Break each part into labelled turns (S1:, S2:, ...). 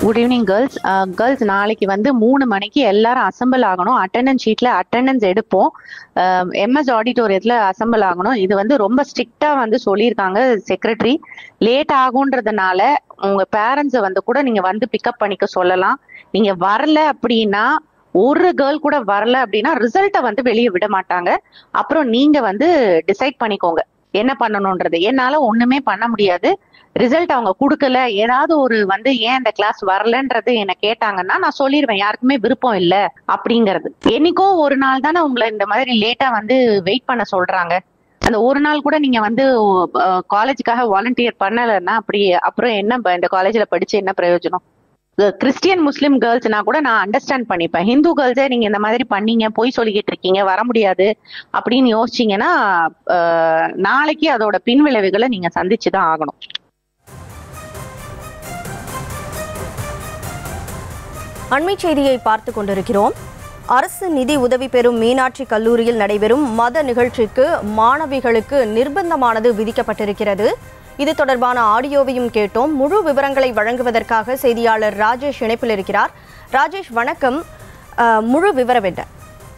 S1: good evening girls girls நாளைக்கு வந்து மூணு மணிக்கு எல்லாரும் அசம்பிள் ஆகணும் அட்டெண்டன்ஸ் ஷீட்ல அட்டெண்டன்ஸ் எடுப்போம் எம்எஸ் ஆடிட்டோரியத்தில் அசம்பிள் ஆகணும் இது வந்து ரொம்ப ஸ்ட்ரிக்டா வந்து சொல்லியிருக்காங்க செக்ரட்டரி லேட் ஆகுன்றதுனால உங்க பேரண்ட்ஸை வந்து கூட நீங்க வந்து பிக்கப் பண்ணிக்க சொல்லலாம் நீங்க வரல அப்படின்னா ஒரு கேர்ள் கூட வரல அப்படின்னா ரிசல்ட்டை வந்து வெளியே விட மாட்டாங்க அப்புறம் நீங்க வந்து டிசைட் பண்ணிக்கோங்க என்ன பண்ணணும்ன்றது என்னால ஒண்ணுமே பண்ண முடியாது ரிசல்ட் அவங்க கொடுக்கல ஏதாவது ஒரு வந்து ஏன் இந்த கிளாஸ் வரலன்றது என்ன கேட்டாங்கன்னா நான் சொல்லிடுவேன் யாருக்குமே விருப்பம் இல்ல அப்படிங்கிறது என்னைக்கோ ஒரு நாள் தானே உங்களை இந்த மாதிரி லேட்டா வந்து வெயிட் பண்ண சொல்றாங்க அந்த ஒரு நாள் கூட நீங்க வந்து காலேஜுக்காக வாலண்டியர் பண்ணலைன்னா அப்படி அப்புறம் என்ன ப- இந்த காலேஜ்ல படிச்சு என்ன பிரயோஜனம் கிறிஸ்டியன் முஸ்லிம் கேர்ள்ஸ்னா கூட நான் அண்டர்ஸ்டாண்ட் பண்ணிப்பேன் ஹிந்து கேர்ள்ஸே நீங்க இந்த மாதிரி பண்ணீங்க போய் சொல்லிக்கிட்டு இருக்கீங்க வர முடியாது அப்படின்னு யோசிச்சீங்கன்னா அஹ், நாளைக்கு அதோட பின் விளைவுகளை நீங்க சந்திச்சு தான் ஆகணும்
S2: அண்மை செய்தியை பார்த்து கொண்டிருக்கிறோம் அரசு நிதி உதவி பெறும் மீனாட்சி கல்லூரியில் நடைபெறும் மத நிகழ்ச்சிக்கு மாணவிகளுக்கு நிர்பந்தமானது விதிக்கப்பட்டிருக்கிறது இது தொடர்பான ஆடியோவையும் கேட்டோம் முழு விவரங்களை வழங்குவதற்காக செய்தியாளர் ராஜேஷ் இணைப்பில் இருக்கிறார் ராஜேஷ் வணக்கம் அஹ், முழு விவரம் என்ன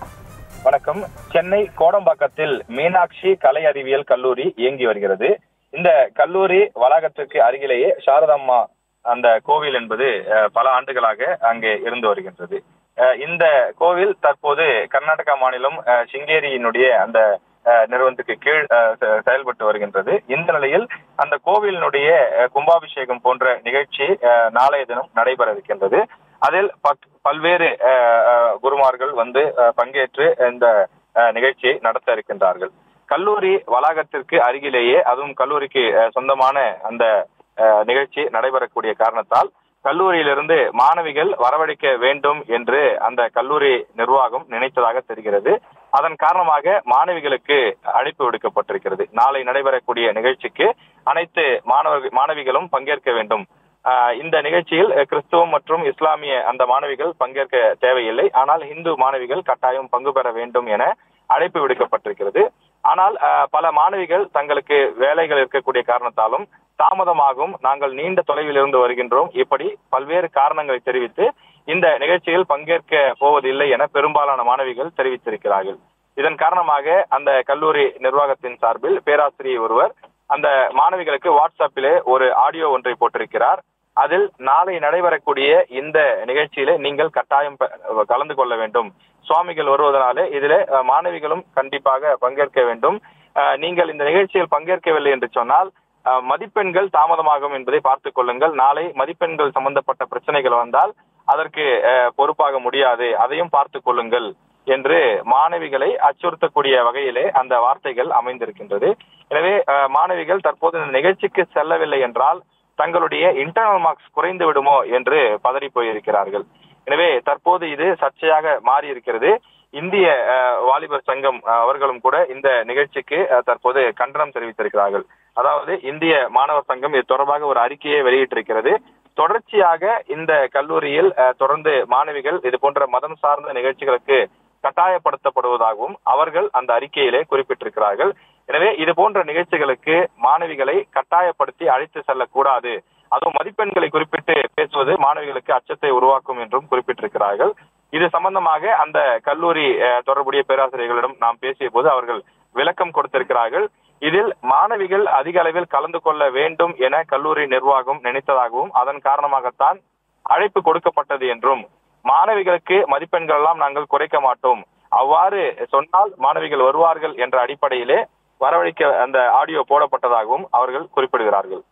S3: வணக்கம் சென்னை கோடம்பாக்கத்தில் மீனாட்சி கலை அறிவியல் கல்லூரி இயங்கி வருகிறது இந்த கல்லூரி வளாகத்திற்கு அருகிலேயே சாரதாம்மா அந்த கோவில் என்பது அஹ், பல ஆண்டுகளாக அங்கே இருந்து வருகின்றது அஹ், இந்த கோவில் தற்போது கர்நாடகா மாநிலம் அஹ், சிங்கேரியினுடைய அந்த அஹ், நிறுவனத்துக்கு கீழ் அஹ், செ- செயல்பட்டு வருகின்றது இந்த நிலையில் அந்த கோவிலினுடைய அஹ், கும்பாபிஷேகம் போன்ற நிகழ்ச்சி அஹ், நாளைய தினம் நடைபெற இருக்கின்றது அதில் பக்- பல்வேறு அஹ், அஹ், குருமார்கள் வந்து அஹ், பங்கேற்று இந்த அஹ், நிகழ்ச்சியை நடத்த இருக்கின்றார்கள் கல்லூரி வளாகத்திற்கு அருகிலேயே அதுவும் கல்லூரிக்கு அஹ், சொந்தமான அந்த அஹ், நிகழ்ச்சி நடைபெறக்கூடிய காரணத்தால் கல்லூரியிலிருந்து மாணவிகள் வரவழைக்க வேண்டும் என்று அந்த கல்லூரி நிர்வாகம் நினைத்ததாக தெரிகிறது அதன் காரணமாக மாணவிகளுக்கு அழைப்பு விடுக்கப்பட்டிருக்கிறது நாளை நடைபெறக்கூடிய நிகழ்ச்சிக்கு அனைத்து மாணவர்கள் மாணவிகளும் பங்கேற்க வேண்டும் ஆஹ் இந்த நிகழ்ச்சியில் அஹ், கிறிஸ்துவம் மற்றும் இஸ்லாமிய அந்த மாணவிகள் பங்கேற்க தேவையில்லை ஆனால் இந்து மாணவிகள் கட்டாயம் பங்கு பெற வேண்டும் என அழைப்பு விடுக்கப்பட்டிருக்கிறது ஆனால் ஆஹ், பல மாணவிகள் தங்களுக்கு வேலைகள் இருக்கக்கூடிய காரணத்தாலும் தாமதமாகும் நாங்கள் நீண்ட தொலைவில் இருந்து வருகின்றோம் இப்படி பல்வேறு காரணங்களை தெரிவித்து இந்த நிகழ்ச்சியில் பங்கேற்க போவதில்லை என பெரும்பாலான மாணவிகள் தெரிவித்திருக்கிறார்கள் இதன் காரணமாக அந்த கல்லூரி நிர்வாகத்தின் சார்பில் பேராசிரியர் ஒருவர் அந்த மாணவிகளுக்கு வாட்ஸ்அப்பிலே ஒரு ஆடியோ ஒன்றை போட்டிருக்கிறார் அதில் நாளை நடைபெறக்கூடிய இந்த நிகழ்ச்சியிலே நீங்கள் கட்டாயம் ப- கலந்து கொள்ள வேண்டும் சுவாமிகள் வருவதனாலே இதிலே அஹ், மாணவிகளும் கண்டிப்பாக பங்கேற்க வேண்டும் அஹ், நீங்கள் இந்த நிகழ்ச்சியில் பங்கேற்கவில்லை என்று சொன்னால் அஹ், மதிப்பெண்கள் தாமதமாகும் என்பதை பார்த்துக் கொள்ளுங்கள் நாளை மதிப்பெண்கள் சம்பந்தப்பட்ட பிரச்சனைகள் வந்தால் அதற்கு அஹ், பொறுப்பாக முடியாது அதையும் பார்த்துக் கொள்ளுங்கள் என்று மாணவிகளை அச்சுறுத்தக்கூடிய வகையிலே அந்த வார்த்தைகள் அமைந்திருக்கின்றது எனவே அஹ், மாணவிகள் தற்போது இந்த நிகழ்ச்சிக்கு செல்லவில்லை என்றால் தங்களுடைய இன்டர்னல் மார்க்ஸ் குறைந்து விடுமோ என்று பதறி போயிருக்கிறார்கள் எனவே தற்போது இது சர்ச்சையாக மாறி இருக்கிறது இந்திய அஹ், வாலிபர் சங்கம் அஹ், அவர்களும் கூட இந்த நிகழ்ச்சிக்கு அஹ், தற்போது கண்டனம் தெரிவித்திருக்கிறார்கள் அதாவது இந்திய மாணவர் சங்கம் இது தொடர்பாக ஒரு அறிக்கையை வெளியிட்டிருக்கிறது தொடர்ச்சியாக இந்த கல்லூரியில் அஹ், தொடர்ந்து மாணவிகள் இது போன்ற மதம் சார்ந்த நிகழ்ச்சிகளுக்கு கட்டாயப்படுத்தப்படுவதாகவும் அவர்கள் அந்த அறிக்கையிலே குறிப்பிட்டிருக்கிறார்கள் எனவே இது போன்ற நிகழ்ச்சிகளுக்கு மாணவிகளை கட்டாயப்படுத்தி அழைத்து செல்லக்கூடாது அதுவும் மதிப்பெண்களை குறிப்பிட்டு பேசுவது மாணவிகளுக்கு அச்சத்தை உருவாக்கும் என்றும் குறிப்பிட்டிருக்கிறார்கள் இது சம்பந்தமாக அந்த கல்லூரி அஹ், தொடர்புடைய பேராசிரியர்களிடம் நாம் பேசிய போது அவர்கள் விளக்கம் கொடுத்திருக்கிறார்கள் இதில் மாணவிகள் அதிக அளவில் கலந்து கொள்ள வேண்டும் என கல்லூரி நிர்வாகம் நினைத்ததாகவும் அதன் காரணமாகத்தான் அழைப்பு கொடுக்கப்பட்டது என்றும் மாணவிகளுக்கு மதிப்பெண்கள் எல்லாம் நாங்கள் குறைக்க மாட்டோம் அவ்வாறு சொன்னால் மாணவிகள் வருவார்கள் என்ற அடிப்படையிலே வரவழைக்க அந்த ஆடியோ போடப்பட்டதாகவும் அவர்கள் குறிப்பிடுகிறார்கள்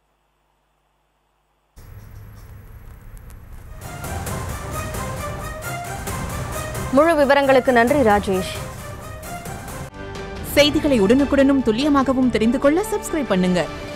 S2: முழு விவரங்களுக்கு நன்றி ராஜேஷ்
S4: செய்திகளை உடனுக்குடனும் துல்லியமாகவும் தெரிந்து கொள்ள சப்ஸ்கிரைப் பண்ணுங்க